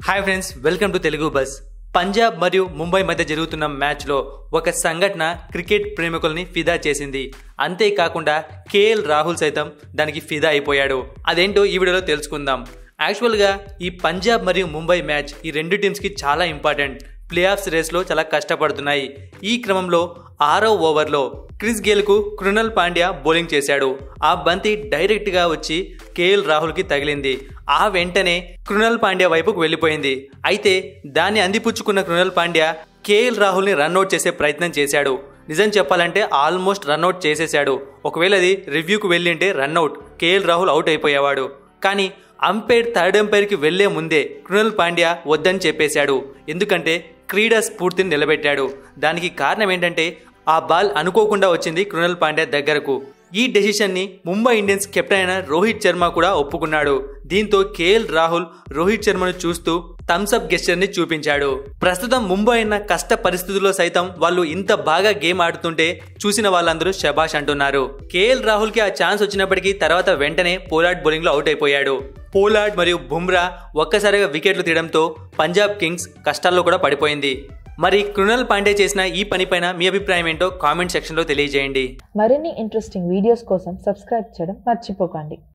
hi friends welcome to Telugu bus Punjab మరియు ముంబై మధ్య జరుగుతున్న మ్యాచ్లో ఒక సంఘటన క్రికెట్ ప్రేమికుల్ని ఫిదా చేసింది అంతేకాకుండా కేఎల్ రాహుల్ సైతం దానికి ఫిదా అయిపోయాడు అదేంటో ఈ వీడియోలో తెలుసుకుందాం యాక్చువల్గా ఈ పంజాబ్ మరియు ముంబై మ్యాచ్ ఈ రెండు టీమ్స్కి చాలా ఇంపార్టెంట్ ప్లే ఆఫ్స్ రేస్లో చాలా కష్టపడుతున్నాయి ఈ క్రమంలో ఆరో ఓవర్లో క్రిస్ గేల్కు కృణల్ పాండ్యా బౌలింగ్ చేశాడు ఆ బంతి డైరెక్ట్గా వచ్చి కేఎల్ రాహుల్కి తగిలింది ఆ వెంటనే కృణల్ పాండ్యా వైపుకు వెళ్ళిపోయింది అయితే దాన్ని అందిపుచ్చుకున్న కృణల్ పాండ్యా కేఎల్ రాహుల్ని రన్అట్ చేసే ప్రయత్నం చేశాడు నిజం చెప్పాలంటే ఆల్మోస్ట్ రన్అట్ చేసేశాడు ఒకవేళ అది రివ్యూకు వెళ్ళింటే రన్అట్ కేఎల్ రాహుల్ అవుట్ అయిపోయేవాడు కానీ అంపైర్ థర్డ్ అంపైర్కి వెళ్లే ముందే కృణల్ పాండ్యా వద్దని చెప్పేశాడు ఎందుకంటే క్రీడా స్ఫూర్తిని నిలబెట్టాడు దానికి కారణం ఏంటంటే ఆ బాల్ అనుకోకుండా వచ్చింది కృణల్ పాండ్యా దగ్గరకు ఈ డెసిషన్ని ముంబై ఇండియన్స్ కెప్టెన్ అయిన రోహిత్ శర్మ కూడా ఒప్పుకున్నాడు దీంతో కేఎల్ రాహుల్ రోహిత్ శర్మను చూస్తూ థమ్స్అప్ గెస్చర్ ని చూపించాడు ప్రస్తుతం ముంబై అయిన కష్ట పరిస్థితుల్లో సైతం వాళ్ళు ఇంత బాగా గేమ్ ఆడుతుంటే చూసిన వాళ్ళందరూ శబాష్ అంటున్నారు కేఎల్ రాహుల్ కి ఆ ఛాన్స్ వచ్చినప్పటికీ తర్వాత వెంటనే పోలార్డ్ బౌలింగ్ లో అవుట్ అయిపోయాడు పోలార్డ్ మరియు బుమ్రా ఒక్కసారిగా వికెట్లు తీయడంతో పంజాబ్ కింగ్స్ కష్టాల్లో కూడా పడిపోయింది మరి కృణల్ పాండే చేసిన ఈ పనిపైన మీ అభిప్రాయం ఏంటో కామెంట్ సెక్షన్లో తెలియజేయండి మరిన్ని ఇంట్రెస్టింగ్ వీడియోస్ కోసం సబ్స్క్రైబ్ చేయడం మర్చిపోకండి